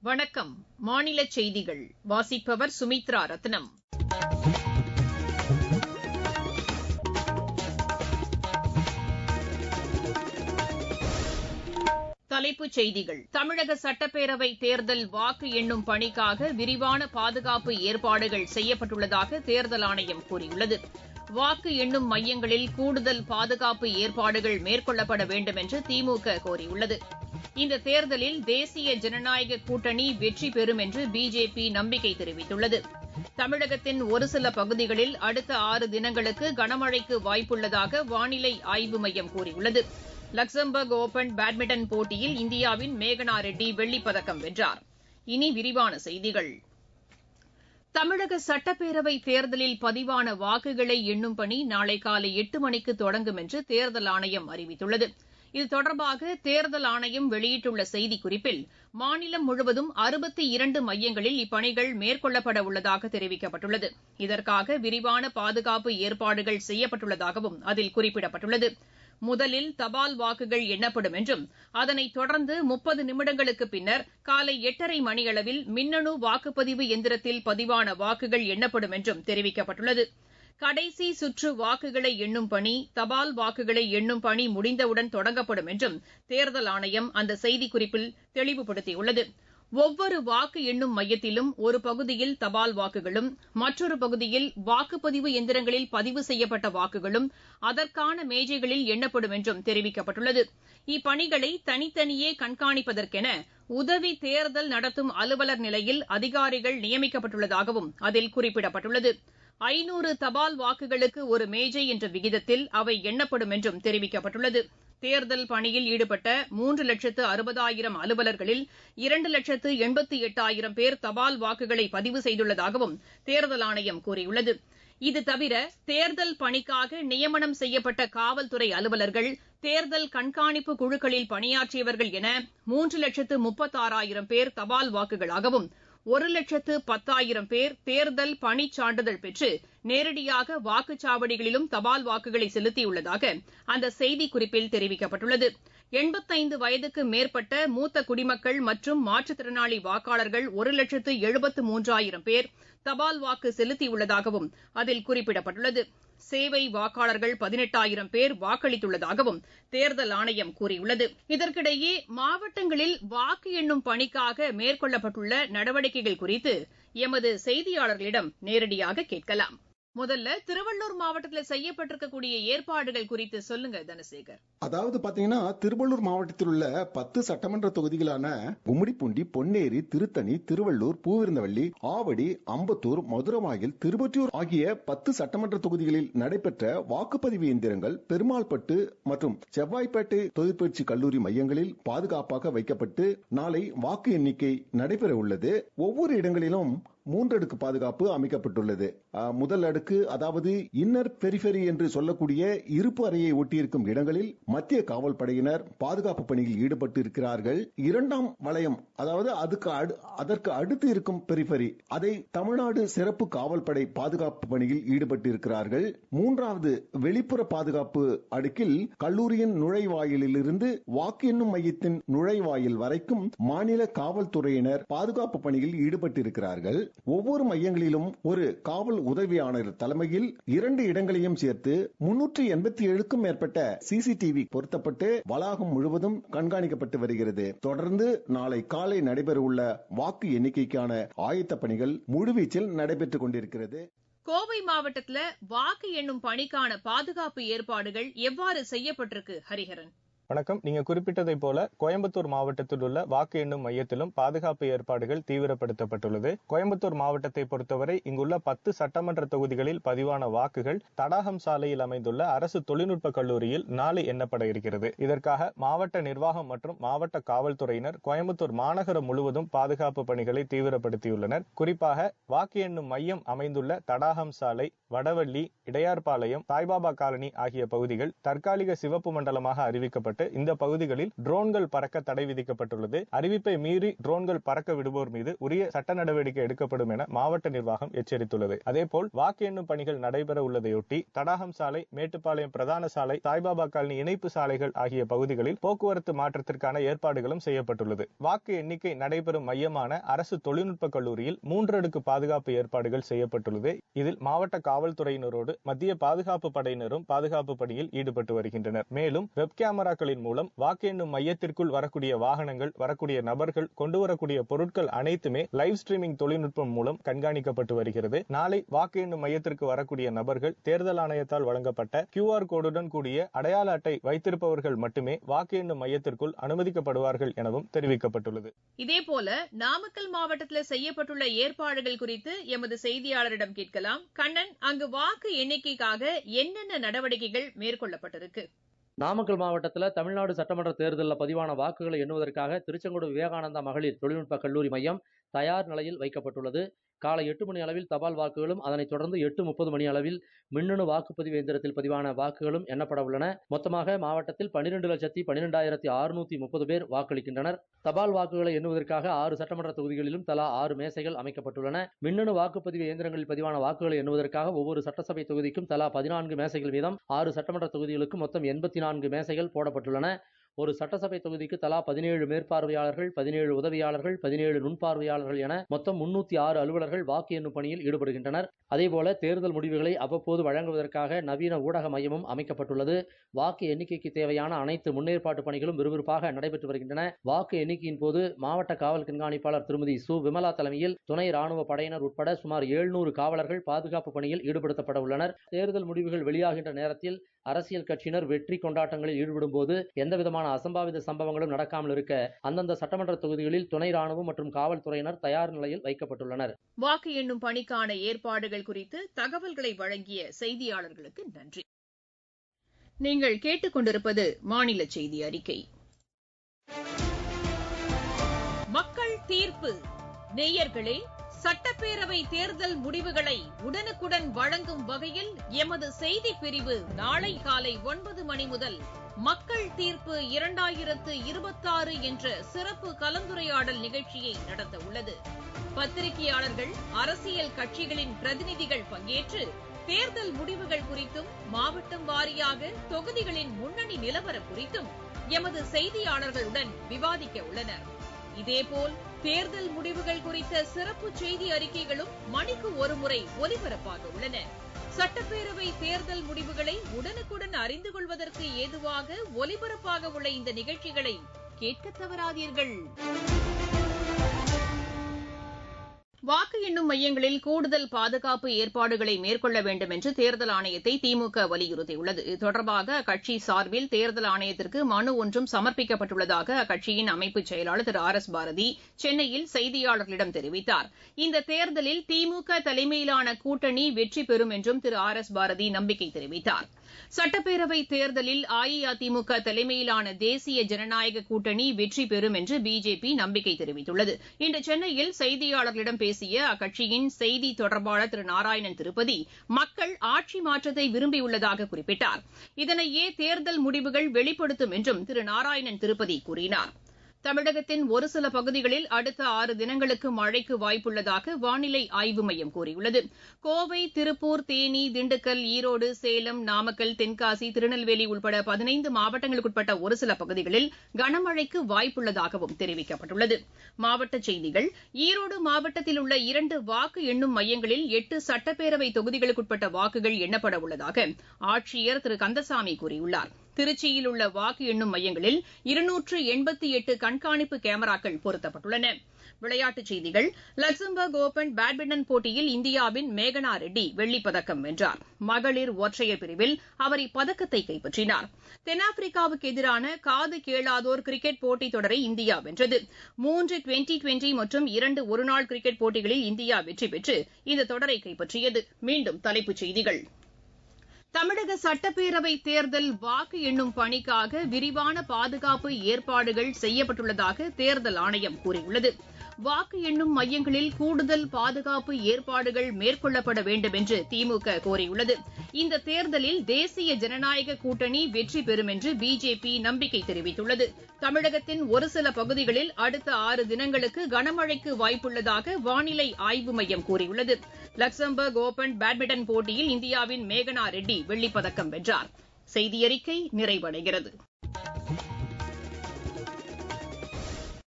வணக்கம் மாநில செய்திகள் வாசிப்பவர் சுமித்ரா ரத்னம் தலைப்புச் செய்திகள் தமிழக சட்டப்பேரவை தேர்தல் வாக்கு எண்ணும் பணிக்காக விரிவான பாதுகாப்பு ஏற்பாடுகள் செய்யப்பட்டுள்ளதாக தேர்தல் ஆணையம் கூறியுள்ளது வாக்கு எண்ணும் மையங்களில் கூடுதல் பாதுகாப்பு ஏற்பாடுகள் மேற்கொள்ளப்பட வேண்டும் என்று திமுக கோரியுள்ளது இந்த தேர்தலில் தேசிய ஜனநாயக கூட்டணி வெற்றி பெறும் என்று பிஜேபி நம்பிக்கை தெரிவித்துள்ளது தமிழகத்தின் ஒரு சில பகுதிகளில் அடுத்த ஆறு தினங்களுக்கு கனமழைக்கு வாய்ப்புள்ளதாக வானிலை ஆய்வு மையம் கூறியுள்ளது லக்சம்பர்க் ஒபன் பேட்மிண்டன் போட்டியில் இந்தியாவின் மேகனா ரெட்டி வெள்ளிப்பதக்கம் வென்றார் இனி விரிவான செய்திகள் தமிழக சட்டப்பேரவை தேர்தலில் பதிவான வாக்குகளை எண்ணும் பணி நாளை காலை எட்டு மணிக்கு தொடங்கும் என்று தேர்தல் ஆணையம் அறிவித்துள்ளது இது தொடர்பாக தேர்தல் ஆணையம் வெளியிட்டுள்ள செய்திக்குறிப்பில் மாநிலம் முழுவதும் அறுபத்தி இரண்டு மையங்களில் இப்பணிகள் மேற்கொள்ளப்பட உள்ளதாக தெரிவிக்கப்பட்டுள்ளது இதற்காக விரிவான பாதுகாப்பு ஏற்பாடுகள் செய்யப்பட்டுள்ளதாகவும் அதில் குறிப்பிடப்பட்டுள்ளது முதலில் தபால் வாக்குகள் எண்ணப்படும் என்றும் அதனைத் தொடர்ந்து முப்பது நிமிடங்களுக்கு பின்னர் காலை எட்டரை மணியளவில் மின்னணு வாக்குப்பதிவு எந்திரத்தில் பதிவான வாக்குகள் எண்ணப்படும் என்றும் தெரிவிக்கப்பட்டுள்ளது கடைசி சுற்று வாக்குகளை எண்ணும் பணி தபால் வாக்குகளை எண்ணும் பணி முடிந்தவுடன் தொடங்கப்படும் என்றும் தேர்தல் ஆணையம் அந்த செய்திக்குறிப்பில் தெளிவுபடுத்தியுள்ளது ஒவ்வொரு வாக்கு எண்ணும் மையத்திலும் ஒரு பகுதியில் தபால் வாக்குகளும் மற்றொரு பகுதியில் வாக்குப்பதிவு எந்திரங்களில் பதிவு செய்யப்பட்ட வாக்குகளும் அதற்கான மேஜைகளில் எண்ணப்படும் என்றும் தெரிவிக்கப்பட்டுள்ளது இப்பணிகளை தனித்தனியே கண்காணிப்பதற்கென உதவி தேர்தல் நடத்தும் அலுவலர் நிலையில் அதிகாரிகள் நியமிக்கப்பட்டுள்ளதாகவும் அதில் குறிப்பிடப்பட்டுள்ளது ஐநூறு தபால் வாக்குகளுக்கு ஒரு மேஜை என்ற விகிதத்தில் அவை எண்ணப்படும் என்றும் தெரிவிக்கப்பட்டுள்ளது தேர்தல் பணியில் ஈடுபட்ட மூன்று லட்சத்து அறுபதாயிரம் அலுவலர்களில் இரண்டு லட்சத்து எண்பத்தி எட்டாயிரம் பேர் தபால் வாக்குகளை பதிவு செய்துள்ளதாகவும் தேர்தல் ஆணையம் கூறியுள்ளது இதுதவிர தேர்தல் பணிக்காக நியமனம் செய்யப்பட்ட காவல்துறை அலுவலர்கள் தேர்தல் கண்காணிப்பு குழுக்களில் பணியாற்றியவர்கள் என மூன்று லட்சத்து முப்பத்தாறாயிரம் பேர் தபால் வாக்குகளாகவும் ஒரு லட்சத்து பத்தாயிரம் பேர் தேர்தல் பணிச் சான்றிதழ் பெற்று நேரடியாக வாக்குச்சாவடிகளிலும் தபால் வாக்குகளை செலுத்தியுள்ளதாக அந்த செய்திக்குறிப்பில் தெரிவிக்கப்பட்டுள்ளது எண்பத்தைந்து வயதுக்கு மேற்பட்ட மூத்த குடிமக்கள் மற்றும் மாற்றுத்திறனாளி வாக்காளர்கள் ஒரு லட்சத்து எழுபத்து மூன்றாயிரம் பேர் தபால் வாக்கு செலுத்தியுள்ளதாகவும் அதில் குறிப்பிடப்பட்டுள்ளது சேவை வாக்காளர்கள் பதினெட்டாயிரம் பேர் வாக்களித்துள்ளதாகவும் தேர்தல் ஆணையம் கூறியுள்ளது இதற்கிடையே மாவட்டங்களில் வாக்கு எண்ணும் பணிக்காக மேற்கொள்ளப்பட்டுள்ள நடவடிக்கைகள் குறித்து எமது செய்தியாளர்களிடம் நேரடியாக கேட்கலாம் முதல்ல திருவள்ளூர் மாவட்டத்தில் செய்யப்பட்டிருக்கக்கூடிய ஏற்பாடுகள் குறித்து சொல்லுங்க தனசேகர் அதாவது பாத்தீங்கன்னா திருவள்ளூர் மாவட்டத்தில் உள்ள பத்து சட்டமன்ற தொகுதிகளான கும்மிடிப்பூண்டி பொன்னேரி திருத்தணி திருவள்ளூர் பூவிருந்தவள்ளி ஆவடி அம்பத்தூர் மதுரவாயில் திருவொற்றியூர் ஆகிய பத்து சட்டமன்ற தொகுதிகளில் நடைபெற்ற வாக்குப்பதிவு இயந்திரங்கள் பெருமாள்பட்டு மற்றும் செவ்வாய்ப்பேட்டை தொழிற்பயிற்சி கல்லூரி மையங்களில் பாதுகாப்பாக வைக்கப்பட்டு நாளை வாக்கு எண்ணிக்கை நடைபெற உள்ளது ஒவ்வொரு இடங்களிலும் மூன்றடுக்கு பாதுகாப்பு அமைக்கப்பட்டுள்ளது முதல் அடுக்கு அதாவது இன்னர் பெரிஃபெரி என்று சொல்லக்கூடிய இருப்பு அறையை ஒட்டியிருக்கும் இடங்களில் மத்திய காவல் படையினர் பாதுகாப்பு பணியில் ஈடுபட்டு இருக்கிறார்கள் இரண்டாம் வளையம் அதாவது அதுக்கு அதற்கு அடுத்து இருக்கும் பெரிஃபெரி அதை தமிழ்நாடு சிறப்பு காவல் படை பாதுகாப்பு பணியில் ஈடுபட்டு இருக்கிறார்கள் மூன்றாவது வெளிப்புற பாதுகாப்பு அடுக்கில் கல்லூரியின் நுழைவாயிலில் இருந்து வாக்கு எண்ணும் மையத்தின் நுழைவாயில் வரைக்கும் மாநில காவல்துறையினர் பாதுகாப்பு பணியில் ஈடுபட்டு இருக்கிறார்கள் ஒவ்வொரு மையங்களிலும் ஒரு காவல் உதவி ஆணையர் தலைமையில் இரண்டு இடங்களையும் சேர்த்து முன்னூற்றி எண்பத்தி ஏழுக்கும் மேற்பட்ட சிசிடிவி பொருத்தப்பட்டு வளாகம் முழுவதும் கண்காணிக்கப்பட்டு வருகிறது தொடர்ந்து நாளை காலை நடைபெறவுள்ள வாக்கு எண்ணிக்கைக்கான ஆயத்த பணிகள் முழுவீச்சில் நடைபெற்றுக் கொண்டிருக்கிறது கோவை மாவட்டத்தில் வாக்கு எண்ணும் பணிக்கான பாதுகாப்பு ஏற்பாடுகள் எவ்வாறு செய்யப்பட்டிருக்கு ஹரிஹரன் வணக்கம் நீங்க குறிப்பிட்டதை போல கோயம்புத்தூர் மாவட்டத்தில் உள்ள வாக்கு எண்ணும் மையத்திலும் பாதுகாப்பு ஏற்பாடுகள் தீவிரப்படுத்தப்பட்டுள்ளது கோயம்புத்தூர் மாவட்டத்தை பொறுத்தவரை இங்குள்ள பத்து சட்டமன்ற தொகுதிகளில் பதிவான வாக்குகள் தடாகம் சாலையில் அமைந்துள்ள அரசு தொழில்நுட்ப கல்லூரியில் நாளை எண்ணப்பட இருக்கிறது இதற்காக மாவட்ட நிர்வாகம் மற்றும் மாவட்ட காவல்துறையினர் கோயம்புத்தூர் மாநகரம் முழுவதும் பாதுகாப்பு பணிகளை தீவிரப்படுத்தியுள்ளனர் குறிப்பாக வாக்கு எண்ணும் மையம் அமைந்துள்ள தடாகம் சாலை வடவள்ளி இடையார்பாளையம் சாய்பாபா காலனி ஆகிய பகுதிகள் தற்காலிக சிவப்பு மண்டலமாக அறிவிக்கப்பட்டு அறிவிக்கப்பட்டு இந்த பகுதிகளில் ட்ரோன்கள் பறக்க தடை விதிக்கப்பட்டுள்ளது அறிவிப்பை மீறி ட்ரோன்கள் பறக்க விடுவோர் மீது உரிய சட்ட நடவடிக்கை எடுக்கப்படும் என மாவட்ட நிர்வாகம் எச்சரித்துள்ளது அதேபோல் வாக்கு எண்ணும் பணிகள் நடைபெற உள்ளதையொட்டி தடாகம் சாலை மேட்டுப்பாளையம் பிரதான சாலை சாய்பாபா காலனி இணைப்பு சாலைகள் ஆகிய பகுதிகளில் போக்குவரத்து மாற்றத்திற்கான ஏற்பாடுகளும் செய்யப்பட்டுள்ளது வாக்கு எண்ணிக்கை நடைபெறும் மையமான அரசு தொழில்நுட்ப கல்லூரியில் மூன்றடுக்கு பாதுகாப்பு ஏற்பாடுகள் செய்யப்பட்டுள்ளது இதில் மாவட்ட காவல்துறையினரோடு மத்திய பாதுகாப்பு படையினரும் பாதுகாப்பு பணியில் ஈடுபட்டு வருகின்றனர் மேலும் வெப் கேமராக்களின் மூலம் வாக்கு எண்ணும் மையத்திற்குள் வரக்கூடிய வாகனங்கள் வரக்கூடிய நபர்கள் கொண்டு வரக்கூடிய பொருட்கள் அனைத்துமே லைவ் ஸ்ட்ரீமிங் தொழில்நுட்பம் மூலம் கண்காணிக்கப்பட்டு வருகிறது நாளை வாக்கு எண்ணும் மையத்திற்கு வரக்கூடிய நபர்கள் தேர்தல் ஆணையத்தால் வழங்கப்பட்ட கியூஆர் கோடுடன் கூடிய அடையாள அட்டை வைத்திருப்பவர்கள் மட்டுமே வாக்கு எண்ணும் மையத்திற்குள் அனுமதிக்கப்படுவார்கள் எனவும் தெரிவிக்கப்பட்டுள்ளது இதேபோல நாமக்கல் மாவட்டத்தில் செய்யப்பட்டுள்ள ஏற்பாடுகள் குறித்து எமது செய்தியாளரிடம் கேட்கலாம் கண்ணன் அங்கு வாக்கு எண்ணிக்கைக்காக என்னென்ன நடவடிக்கைகள் மேற்கொள்ளப்பட்டிருக்கு நாமக்கல் மாவட்டத்தில் தமிழ்நாடு சட்டமன்ற தேர்தலில் பதிவான வாக்குகளை எண்ணுவதற்காக திருச்செங்கோடு விவேகானந்தா மகளிர் தொழில்நுட்ப கல்லூரி மையம் தயார் நிலையில் வைக்கப்பட்டுள்ளது காலை எட்டு மணி அளவில் தபால் வாக்குகளும் அதனைத் தொடர்ந்து எட்டு முப்பது மணி அளவில் மின்னணு வாக்குப்பதிவு எந்திரத்தில் பதிவான வாக்குகளும் எண்ணப்பட உள்ளன மொத்தமாக மாவட்டத்தில் பன்னிரெண்டு லட்சத்தி பன்னிரெண்டாயிரத்தி அறுநூத்தி முப்பது பேர் வாக்களிக்கின்றனர் தபால் வாக்குகளை எண்ணுவதற்காக ஆறு சட்டமன்ற தொகுதிகளிலும் தலா ஆறு மேசைகள் அமைக்கப்பட்டுள்ளன மின்னணு வாக்குப்பதிவு இயந்திரங்களில் பதிவான வாக்குகளை எண்ணுவதற்காக ஒவ்வொரு சட்டசபை தொகுதிக்கும் தலா பதினான்கு மேசைகள் வீதம் ஆறு சட்டமன்ற தொகுதிகளுக்கு மொத்தம் எண்பத்தி நான்கு மேசைகள் போடப்பட்டுள்ளன ஒரு சட்டசபை தொகுதிக்கு தலா பதினேழு மேற்பார்வையாளர்கள் பதினேழு உதவியாளர்கள் பதினேழு நுண்பார்வையாளர்கள் என மொத்தம் முன்னூத்தி ஆறு அலுவலர்கள் வாக்கு எண்ணும் பணியில் ஈடுபடுகின்றனர் அதேபோல தேர்தல் முடிவுகளை அவ்வப்போது வழங்குவதற்காக நவீன ஊடக மையமும் அமைக்கப்பட்டுள்ளது வாக்கு எண்ணிக்கைக்கு தேவையான அனைத்து முன்னேற்பாட்டு பணிகளும் விறுவிறுப்பாக நடைபெற்று வருகின்றன வாக்கு எண்ணிக்கையின் போது மாவட்ட காவல் கண்காணிப்பாளர் திருமதி சு விமலா தலைமையில் துணை ராணுவ படையினர் உட்பட சுமார் எழுநூறு காவலர்கள் பாதுகாப்பு பணியில் ஈடுபடுத்தப்பட உள்ளனர் தேர்தல் முடிவுகள் வெளியாகின்ற நேரத்தில் அரசியல் கட்சியினர் வெற்றி கொண்டாட்டங்களில் ஈடுபடும் போது எந்தவிதமான அசம்பாவித சம்பவங்களும் நடக்காமல் இருக்க அந்தந்த சட்டமன்ற தொகுதிகளில் துணை ராணுவம் மற்றும் காவல்துறையினர் தயார் நிலையில் வைக்கப்பட்டுள்ளனர் வாக்கு எண்ணும் பணிக்கான ஏற்பாடுகள் குறித்து தகவல்களை வழங்கிய செய்தியாளர்களுக்கு நன்றி நீங்கள் கேட்டுக்கொண்டிருப்பது மாநில செய்தி அறிக்கை மக்கள் தீர்ப்பு நேயர்களே சட்டப்பேரவை தேர்தல் முடிவுகளை உடனுக்குடன் வழங்கும் வகையில் எமது செய்தி பிரிவு நாளை காலை ஒன்பது மணி முதல் மக்கள் தீர்ப்பு இரண்டாயிரத்து இருபத்தாறு என்ற சிறப்பு கலந்துரையாடல் நிகழ்ச்சியை நடத்த உள்ளது பத்திரிகையாளர்கள் அரசியல் கட்சிகளின் பிரதிநிதிகள் பங்கேற்று தேர்தல் முடிவுகள் குறித்தும் மாவட்டம் வாரியாக தொகுதிகளின் முன்னணி நிலவரம் குறித்தும் எமது செய்தியாளர்களுடன் விவாதிக்க உள்ளனர் இதேபோல் தேர்தல் முடிவுகள் குறித்த சிறப்பு செய்தி அறிக்கைகளும் மணிக்கு ஒருமுறை ஒலிபரப்பாக உள்ளன சட்டப்பேரவை தேர்தல் முடிவுகளை உடனுக்குடன் அறிந்து கொள்வதற்கு ஏதுவாக ஒலிபரப்பாக உள்ள இந்த நிகழ்ச்சிகளை கேட்க தவறாதீர்கள் வாக்கு எண்ணும் மையங்களில் கூடுதல் பாதுகாப்பு ஏற்பாடுகளை மேற்கொள்ள வேண்டும் என்று தேர்தல் ஆணையத்தை திமுக வலியுறுத்தியுள்ளது இது தொடர்பாக அக்கட்சி சார்பில் தேர்தல் ஆணையத்திற்கு மனு ஒன்றும் சமர்ப்பிக்கப்பட்டுள்ளதாக அக்கட்சியின் அமைப்பு செயலாளர் திரு ஆர் எஸ் பாரதி சென்னையில் செய்தியாளர்களிடம் தெரிவித்தார் இந்த தேர்தலில் திமுக தலைமையிலான கூட்டணி வெற்றி பெறும் என்றும் திரு ஆர் எஸ் பாரதி நம்பிக்கை தெரிவித்தார் சட்டப்பேரவை தேர்தலில் அஇஅதிமுக தலைமையிலான தேசிய ஜனநாயக கூட்டணி வெற்றி பெறும் என்று பிஜேபி நம்பிக்கை தெரிவித்துள்ளது இன்று சென்னையில் செய்தியாளர்களிடம் பேசிய அக்கட்சியின் செய்தி தொடர்பாளர் திரு நாராயணன் திருப்பதி மக்கள் ஆட்சி மாற்றத்தை விரும்பியுள்ளதாக குறிப்பிட்டார் இதனையே தேர்தல் முடிவுகள் வெளிப்படுத்தும் என்றும் திரு நாராயணன் திருப்பதி கூறினார் தமிழகத்தின் ஒரு சில பகுதிகளில் அடுத்த ஆறு தினங்களுக்கு மழைக்கு வாய்ப்புள்ளதாக வானிலை ஆய்வு மையம் கூறியுள்ளது கோவை திருப்பூர் தேனி திண்டுக்கல் ஈரோடு சேலம் நாமக்கல் தென்காசி திருநெல்வேலி உட்பட பதினைந்து மாவட்டங்களுக்குட்பட்ட ஒரு சில பகுதிகளில் கனமழைக்கு வாய்ப்புள்ளதாகவும் தெரிவிக்கப்பட்டுள்ளது மாவட்டச் செய்திகள் ஈரோடு மாவட்டத்தில் உள்ள இரண்டு வாக்கு எண்ணும் மையங்களில் எட்டு சட்டப்பேரவை தொகுதிகளுக்குட்பட்ட வாக்குகள் எண்ணப்பட உள்ளதாக ஆட்சியர் திரு கந்தசாமி கூறியுள்ளார் திருச்சியில் உள்ள வாக்கு எண்ணும் மையங்களில் இருநூற்று எண்பத்தி எட்டு கண்காணிப்பு கேமராக்கள் பொருத்தப்பட்டுள்ளன விளையாட்டுச் செய்திகள் லக்சம்பர்க் ஓபன் பேட்மிண்டன் போட்டியில் இந்தியாவின் மேகனா ரெட்டி வெள்ளிப்பதக்கம் வென்றார் மகளிர் ஒற்றையர் பிரிவில் அவர் இப்பதக்கத்தை கைப்பற்றினார் தென்னாப்பிரிக்காவுக்கு எதிரான காது கேளாதோர் கிரிக்கெட் போட்டித் தொடரை இந்தியா வென்றது மூன்று டுவெண்டி டுவெண்டி மற்றும் இரண்டு ஒருநாள் கிரிக்கெட் போட்டிகளில் இந்தியா வெற்றி பெற்று இந்த தொடரை கைப்பற்றியது மீண்டும் தலைப்புச் செய்திகள் தமிழக சட்டப்பேரவை தேர்தல் வாக்கு எண்ணும் பணிக்காக விரிவான பாதுகாப்பு ஏற்பாடுகள் செய்யப்பட்டுள்ளதாக தேர்தல் ஆணையம் கூறியுள்ளது வாக்கு எண்ணும் மையங்களில் கூடுதல் பாதுகாப்பு ஏற்பாடுகள் மேற்கொள்ளப்பட வேண்டும் என்று திமுக கோரியுள்ளது இந்த தேர்தலில் தேசிய ஜனநாயக கூட்டணி வெற்றி பெறும் என்று பிஜேபி நம்பிக்கை தெரிவித்துள்ளது தமிழகத்தின் ஒரு சில பகுதிகளில் அடுத்த ஆறு தினங்களுக்கு கனமழைக்கு வாய்ப்புள்ளதாக வானிலை ஆய்வு மையம் கூறியுள்ளது லக்சம்பர்க் ஓபன் பேட்மிண்டன் போட்டியில் இந்தியாவின் மேகனா ரெட்டி வெள்ளிப்பதக்கம் வென்றார் செய்தியறிக்கை நிறைவடைகிறது